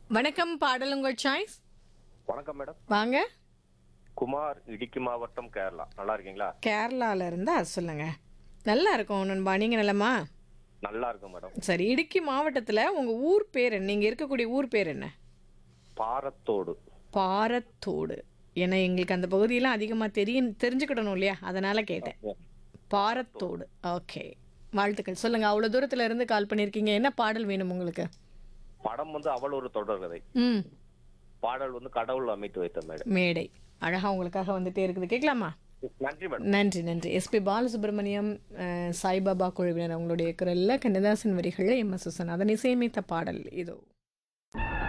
வணக்கம் பாடல் உங்கள் சாய்ஸ் வணக்கம் மேடம் வாங்க குமார் இடுக்கி மாவட்டம் கேரளா நல்லா இருக்கீங்களா கேரளால இருந்தா சொல்லுங்க நல்லா இருக்கும் நண்பா நீங்க நல்லமா நல்லா இருக்கும் மேடம் சரி இடுக்கி மாவட்டத்துல உங்க ஊர் பேர் என்ன நீங்க இருக்கக்கூடிய ஊர் பேர் என்ன பாரத்தோடு பாரத்தோடு ஏன்னா எங்களுக்கு அந்த பகுதியெல்லாம் அதிகமாக தெரியும் தெரிஞ்சுக்கிடணும் இல்லையா அதனால கேட்டேன் பாரத்தோடு ஓகே வாழ்த்துக்கள் சொல்லுங்க அவ்வளோ தூரத்துல இருந்து கால் பண்ணியிருக்கீங்க என்ன பாடல் வேணும் உங்களுக்கு படம் வந்து அவள் ஒரு தொடர்கதை ம் பாடல் வந்து கடவுள் அமைத்து வைத்த மேடம் மேடை அழகா உங்களுக்காக வந்துட்டே இருக்குது கேட்கலாமா நன்றி மேடம் நன்றி நன்றி எஸ்பி பாலசுப்ரமணியம் அஹ், சாய்பாபா குழுவினர் அவங்களுடைய குரல்ல கண்ணதாசன் வரிகளில் எம் எஸ் சுசன் அதனை இசையமைத்த பாடல் இதோ